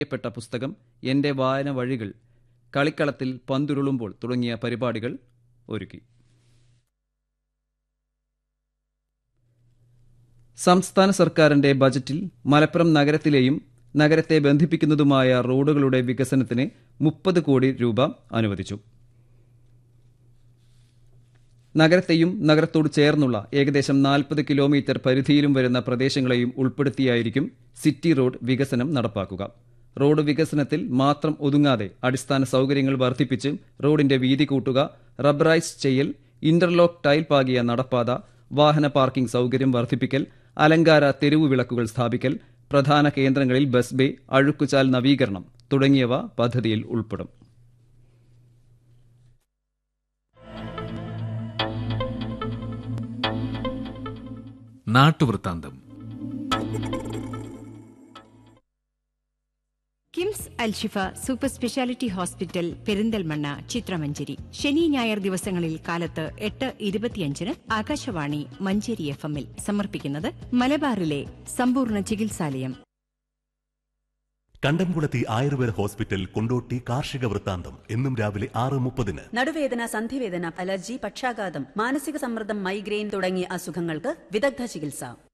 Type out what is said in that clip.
പ്പെട്ട പുസ്തകം എന്റെ വായന വഴികൾ കളിക്കളത്തിൽ പന്തുരുളുമ്പോൾ തുടങ്ങിയ പരിപാടികൾ ഒരുക്കി സംസ്ഥാന സർക്കാരിന്റെ ബജറ്റിൽ മലപ്പുറം നഗരത്തിലെയും നഗരത്തെ ബന്ധിപ്പിക്കുന്നതുമായ റോഡുകളുടെ വികസനത്തിന് മുപ്പത് കോടി രൂപ അനുവദിച്ചു നഗരത്തെയും നഗരത്തോട് ചേർന്നുള്ള ഏകദേശം നാൽപ്പത് കിലോമീറ്റർ പരിധിയിലും വരുന്ന പ്രദേശങ്ങളെയും ഉൾപ്പെടുത്തിയായിരിക്കും സിറ്റി റോഡ് വികസനം നടപ്പാക്കുക റോഡ് വികസനത്തിൽ മാത്രം ഒതുങ്ങാതെ അടിസ്ഥാന സൗകര്യങ്ങൾ വർദ്ധിപ്പിച്ച് റോഡിന്റെ വീതി കൂട്ടുക റബ്ബറൈസ് ചെയ്യൽ ഇന്റർലോക്ക് ടൈൽ പാകിയ നടപ്പാത വാഹന പാർക്കിംഗ് സൗകര്യം വർദ്ധിപ്പിക്കൽ അലങ്കാര തെരുവു വിളക്കുകൾ സ്ഥാപിക്കൽ പ്രധാന കേന്ദ്രങ്ങളിൽ ബസ് ബേ അഴുക്കുചാൽ നവീകരണം തുടങ്ങിയവ പദ്ധതിയിൽ ഉൾപ്പെടും നാട്ടുവൃത്താന്തം KIMS Alshifa super speciality hospital Perinthalmanna ചിത്രമഞ്ചേരി ശനി ഞായർ ദിവസങ്ങളിൽ കാലത്ത് എട്ട് ഇരുപത്തിയഞ്ചിന് ആകാശവാണി മഞ്ചേരി എഫ് എമ്മിൽ സമർപ്പിക്കുന്നത് മലബാറിലെ സമ്പൂർണ്ണ ചികിത്സാലയം കണ്ടംകുളത്തി ആയുർവേദ ഹോസ്പിറ്റൽ കൊണ്ടോട്ടി കാർഷിക വൃത്താന്തം എന്നും രാവിലെ ആറ് മുപ്പതിന് നടുവേദന സന്ധിവേദന അലർജി പക്ഷാഘാതം മാനസിക സമ്മർദ്ദം മൈഗ്രെയിൻ തുടങ്ങിയ അസുഖങ്ങൾക്ക് വിദഗ്ധ ചികിത്സ